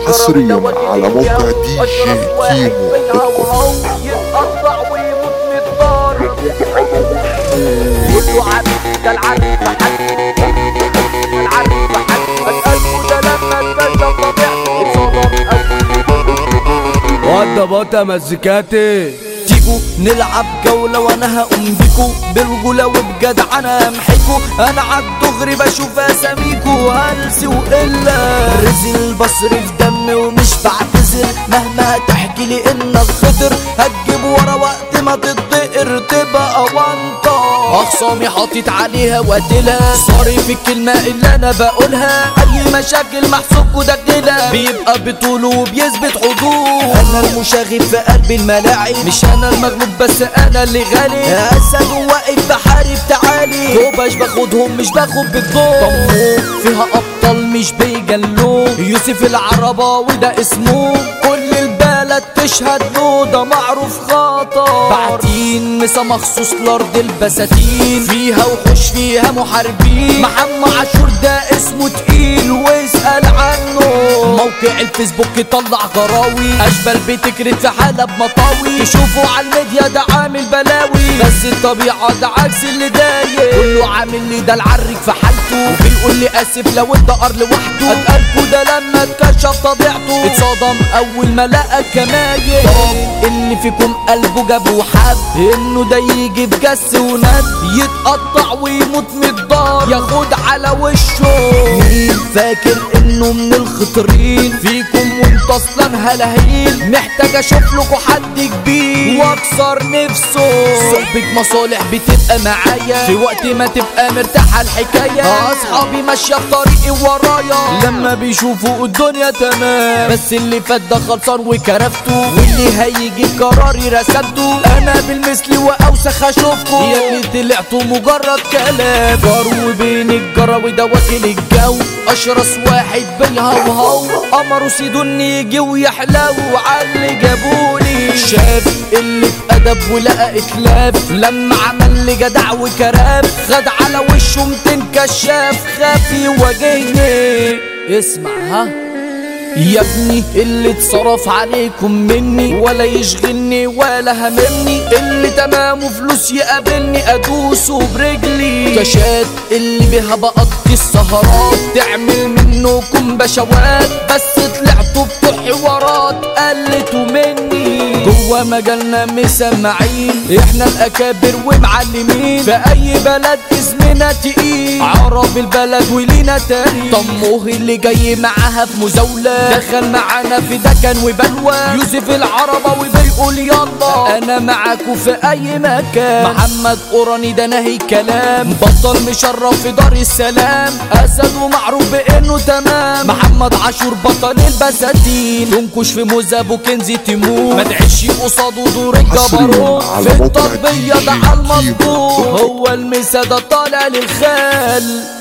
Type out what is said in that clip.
حصريا على موقع دي جي كيمو دوت كوم. يتقطع ويموت من الدار كله عبيد ده العبيد محل العبيد محل القلب ده لما اتكلم طبيعته اتصدم وده بطة مزيكاتي تيجوا نلعب جولة وانا هقوم بيكو برجولة وبجدعنة امحيكو انا عالدغري بشوف اساميكو هلسي وإلا رزل البصر في دمي ومش بعتذر مهما تحكي لي انك خطر هتجيب ورا وقت ما تتضقر تبقى وانطة اخصامي حاطط عليها وقتلها صاري في الكلمة اللي انا بقولها اي مشاكل محسوب ودجلها بيبقى بطوله وبيثبت حضور انا المشاغب في قلب الملاعب مش انا المغلوب بس انا اللي غالي اسد واقف بحارب تعالي كوباش باخدهم مش باخد بالدور طموح فيها ابطال مش بيجلوه يوسف العرباوي ده اسمه كل البلد تشهد له ده معروف خطر بعتين مسا مخصوص لارض البساتين فيها وحوش فيها محاربين محمد عاشور ده اسمه تقيل واسأل عنه موقع الفيسبوك طلع غراوي اشبال بتكرت في حلب مطاوي تشوفوا على الميديا ده عامل بلاوي بس الطبيعة ده عكس اللي دايق كله عامل لي ده العرك في حالته وبيقول لي اسف لو الدقر لوحده اتقالكوا ده لما اتكشف طبيعته اتصدم اول ما لقى كماية طب اللي فيكم قلبه جاب وحب انه ده يجي بجس وند يتقطع ويموت من الدار ياخد على وشه مين فاكر انه من الخطرين فيكم وانت اصلا هلاهين محتاج اشوف لكم حد كبير واكسر نفسه صحبة مصالح بتبقى معايا في وقت ما تبقى مرتاحة الحكاية اصحابي ماشية في طريقي ورايا لما بيشوفوا الدنيا تمام بس اللي فات ده خلصان وكرفته واللي هيجي قراري رسمته انا بالمثل واوسخ اشوفكم يا اللي طلعتوا مجرد كلام فرو بين الجرى وده واكل الجو اشرس واحد بالهوهو قمروا سيدوني يجي ويحلو وعلي جابولي شاف اللي ادب ولقى اتلاف لما عمل لي جدع وكراب خد على وشه 200 كشاف خاف يواجهني اسمع ها يا ابني اللي اتصرف عليكم مني ولا يشغلني ولا هممني اللي تمامه فلوس يقابلني ادوسه برجلي كشات اللي بيها بقضي السهرات تعمل منكم بشوات بس طلعتوا بتوع حوارات قلتوا مني جوا مجالنا مسمعين احنا الاكابر ومعلمين في اي بلد اسمنا تقيل عرب البلد ولينا تاريخ طموه اللي جاي معاها في مزاولة دخل معانا في دكن وبلوى يوسف العربة وبيقول يلا انا معاكو في اي مكان محمد قراني ده نهي كلام بطل مشرف في دار السلام اسد ومعروف بانه تمام محمد عاشور بطل البساتين تنكش في موزة وكنزي تيمور ما تعيش قصاده دور الجبروت على في موقع التطبية ده DJ على المظبوط كيمو. هو المسا ده طالع للخال